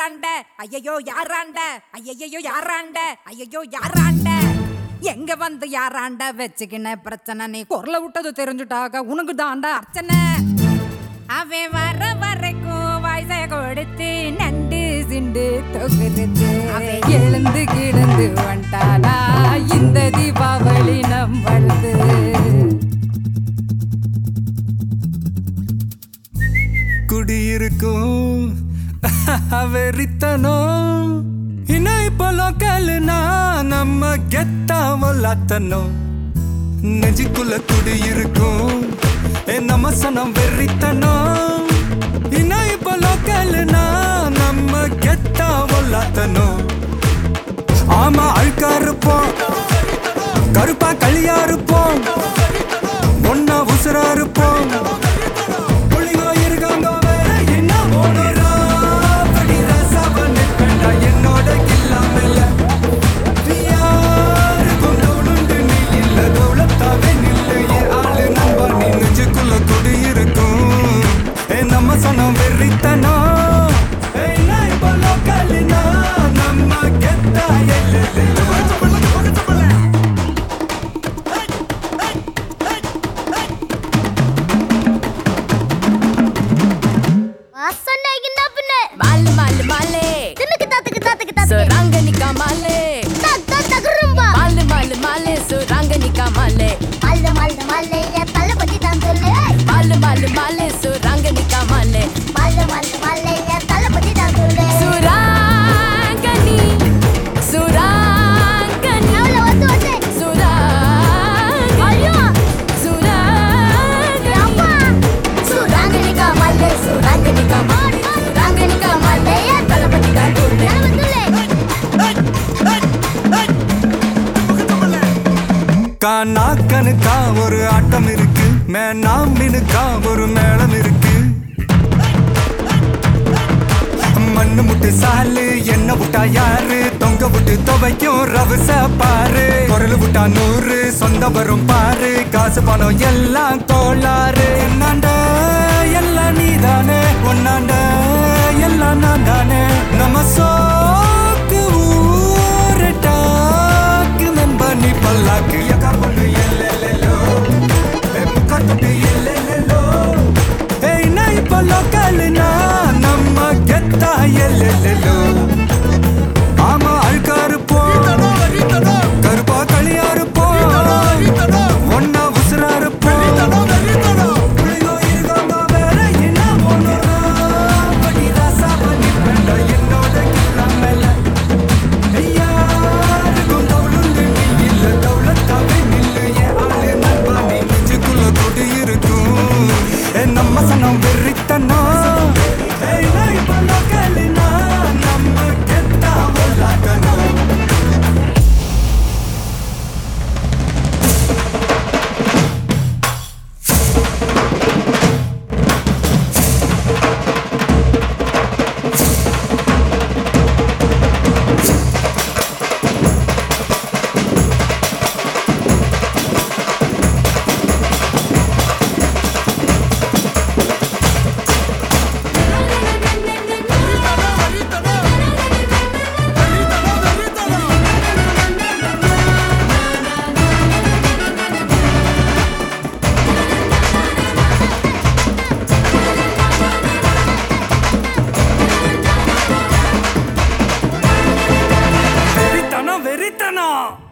யாராண்ட ஐயையோ யாராண்ட ஐயையோ யாராண்ட ஐயையோ யாராண்ட எங்க வந்து யாராண்ட வச்சுக்கின பிரச்சனை நீ குரல விட்டது தெரிஞ்சுட்டாக உனக்கு தாண்டா அர்ச்சனை அவன் வர வரைக்கும் வயசை கொடுத்து நண்டு சிண்டு தொகுறது அவன் எழுந்து கிடந்து வந்துட்டானா இந்த தீபாவளி நம்மளது குடியிருக்கும் வெறித்தனம் இன்னும் இப்போ லோக்கல்னா நம்ம கெத்தாம லாத்தனும் நெஞ்சுக்குள்ள குடியிருக்கும் ஏ நம்ம சனம் வெறித்தனம் இன்னும் இப்போ லோக்கல்னா நம்ம கெத்தாம லாத்தனும் ஆமா அழுக்கா இருப்போம் கருப்பா களியா இருப்போம் ஒன்னா உசுரா இருப்போம் புள்ளிங்கோ இருக்காங்க வேற என்ன ஓடுறா? படி ரசாவ நிற்பேன்டா என்னோட இல்லாமல. நீ யாருக்கும் தோளுண்டு நீ இல்ல, தௌலத்தாவே நில்லு. என் ஆளு நண்பா, நீ நெஞ்சுக்குள்ள குடியிருக்கும். ஏ, நம்ம சனம் வெறித்தனம். ஏய், நான் இப்ப லோக்கல்னா, நம்ம கெத்தா எல்லையில. வாசனைக்கு என்ன பின்ன மாலு மாலு மாலே தின்னுக்கு தாத்துக்கு தாத்துக்கு தாத்துக்கு சுராங்கனிக்கா மாலே தக் தக் தகுரும்பா மாலு மாலு மாலே சுராங்கனிக்கா மாலே மல்ல மல்ல மல்ல என் தலை பத்தி தான் சொல்லு மாலு மாலு மாலே சுராங்கனிக்கா மாலே மல்ல மல்ல மல்ல என் தலை பத்தி தான் சொல்லு சுராங்கனி சுராங்கனி அவள வந்து வந்து சுராங்கனி ஐயோ சுராங்கனி அம்மா சுராங்கனிகா மல்ல சுராங்கனிகா மாடு சுராங்கனிகா மல்ல என் தலை பத்தி தான் சொல்லு கானா கணுக்கா ஒரு ஆட்டம் இருக்கு மேனா மினுக்கா ஒரு மேளம் இருக்கு மண்ணு முட்டு சாலு என்ன விட்டா யாரு தொங்க விட்டு துவைக்கும் ரவுச பாரு குரல் விட்டா நூறு சொந்த வரும் பாரு காசு பணம் எல்லாம் கோளாறு என்னாண்ட எல்லாம் நீதானே ஒன்னாண்ட எல்லாம் நான் தானே நம்ம சோக்கு ஊரு டாக்கு நம்ப நீ பல்லாக்கு எக்கா பொண்ணு எல்லெல்லோ முக்கட்டு எல்லெல்லோ ஏய் நான் இப்போ லோக்கல்னா நம்ம கெத்தா எல்லெல்லோ ஆமா அழுக்கா இருப்போம் கருப்பா களியா இருப்போம் ஒன்னா உசுரா இருப்போம் புள்ளிங்கோ இருக்காங்க வேற என்ன ஒண்ணுறா? படி ராசாவ நிப்பேன்டா என்னோட கில்லாமல. யாருக்கும் தவுளுண்டு நீ இல்ல, தவுளத்தாவே நில்லு. என் ஆளு நண்பா, நீ நெஞ்சுக்குள்ள குடியிருக்கும். ஏ, நம்ம சனம் வெறித்தனம். ஏய், நான் இப்ப லோக்கல்னா, நம்ம கெத்தா உள்ளாக்கணும். வெறித்தனம் வெறித்தனம்